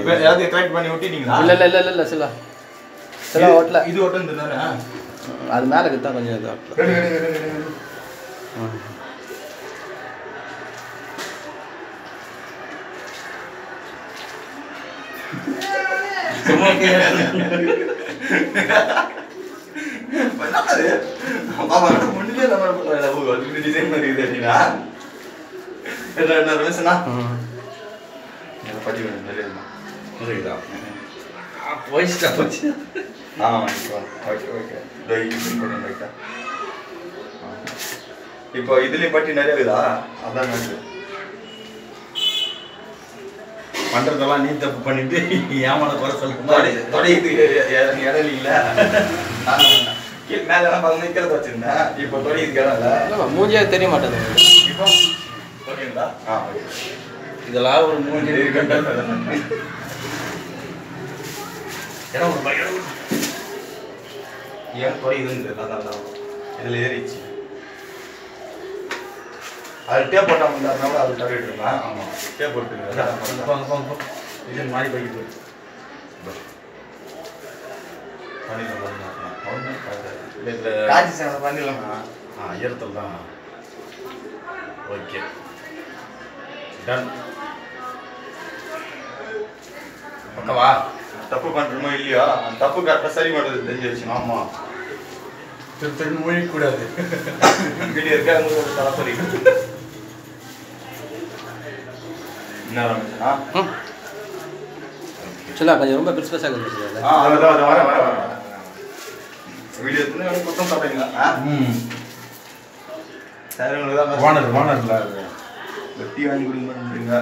இப்போ ஏதாவது கரெக்ட் பண்ணி விட்டிட்டீங்களா இல்லை இல்லை இல்லை இல்லை இல்லை சில சில ஓட்டல இது ஒட்டம் தானே அது மேலே தான் கொஞ்சம் இது ஓட்டல ரெடி ரெடி ரெடி ரெடி சும்மா பண்ணாது அவன் ஒண்ணுமே இல்லாம பண்றாங்க ஓ அது டிசைன் மாதிரி இது அப்படின்னா என்ன என்ன ரமேஷனா படி வேணும் நிறைய புரியுதா போயிடுச்சா போச்சு ஆ இப்போ ஓகே ஓகே இதோ இது பண்ணி ரைட்டா இப்போ இதுலயும் பட்டி நிறைய இருக்குதா அதான் நன்றி பண்றதெல்லாம் நீ தப்பு பண்ணிட்டு ஏமான குறை சொல்ல தொடை மாதிரி தொடை இது இடம் இல்லைங்களா கீழே மேல எல்லாம் பார்த்து நிற்கிறத வச்சிருந்தேன் இப்போ தொடை இதுக்கு இடம் இல்லை இல்லைம்மா மூஞ்சியே தெரிய மாட்டேங்குது இப்போ ஓகேங்களா ஆ ஓகே இதெல்லாம் ஒரு மூணு இது இருக்கட்டும். இடம் ஒரு பையன் ஏன் குறையுதுன்னு அதான் தான் இதில் ஏறிச்சு அது டேப் போட்டா முடியாதுனால அது தவிட்டு இருந்தேன் ஆமாம் டேப் போட்டு இது மாதிரி போயிட்டு இதில் காட்சி சேனல் பண்ணிடலாம் ஆ ஈரத்தில் தான் ஓகே டன் பக்கவா தப்பு பண்றோமோ இல்லையோ அந்த தப்பு கரெக்டாக சரி பண்ணுறது தெரிஞ்சு வச்சு ஆமாம் திரு திரு மொழிக்கூடாது வீடியோ இருக்கா உங்களுக்கு தலைப்பறி என்ன ஆரம்பிச்சா ம் சில கொஞ்சம் ரொம்ப பெருசு பெருசாக இருக்குது ஆ அதை அதை வர வர வர வீடியோ எடுத்து எனக்கு குத்தம் சாப்பிட்டீங்களா ஆ ம் சரி உங்களுக்கு தான் ஓனர் ஓனர்ல அது வெட்டி வாங்கி கொடுங்கன்றீங்க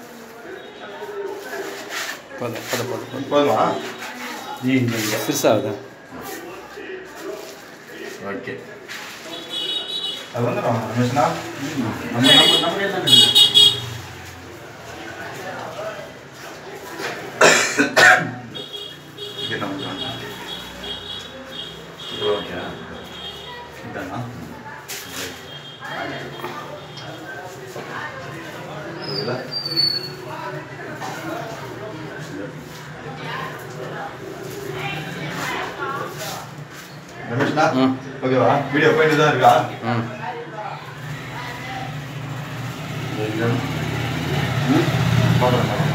போதும் போதும் போதும் போதும் போதுமா நீ இங்கே பெருசாகுது ஓகே அது வந்துடும் ரமேஷ்னா நம்ம நம்ம நம்ம என்ன இது நம்ம ஓகே இதானா புரியல ரமேஷ்னா ம். ஓகேவா வீடியோ போயிட்டு தான் இருக்கா ம் பார்க்குறேன்